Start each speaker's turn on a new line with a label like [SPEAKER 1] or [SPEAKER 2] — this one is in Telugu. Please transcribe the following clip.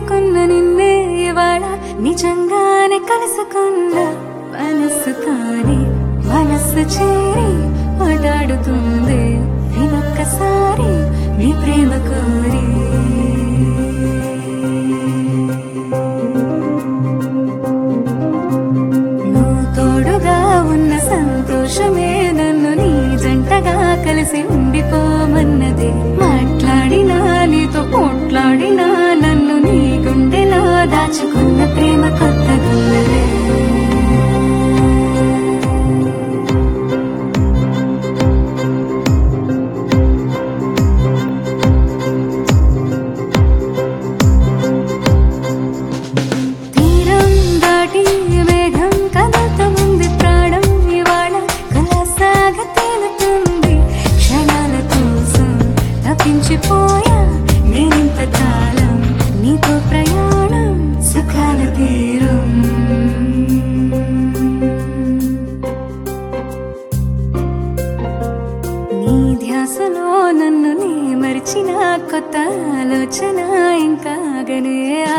[SPEAKER 1] తెలుసుకున్న నిన్నే ఇవాళ నిజంగానే కలుసుకున్న మనస్సు తానే మనస్సు చేరి మాట్లాడుతుంది నేనొక్కసారి నీ ప్రేమ కోరి నువ్వు తోడుగా ఉన్న సంతోషమే నన్ను నీ జంటగా కలిసి ఉండిపోమన్నదే మాట్లాడినా నీతో పోట్లాడినా నన్ను నీ గుండెలో దాచుకున్న ప్రేమ కొత్తగున్నదే తీరం దాటి మేఘం కలత ఉంది ప్రాణం ఇవాళ కలసాగ తేలుతుంది క్షణాల కోసం తప్పించిపోయా నేనింత కాలం నీతో ప్రయాణం సుఖాల తీరం నీ ధ్యాసలో నన్ను నీ మరిచిన కొత్త ఆలోచన ఇంకాగనే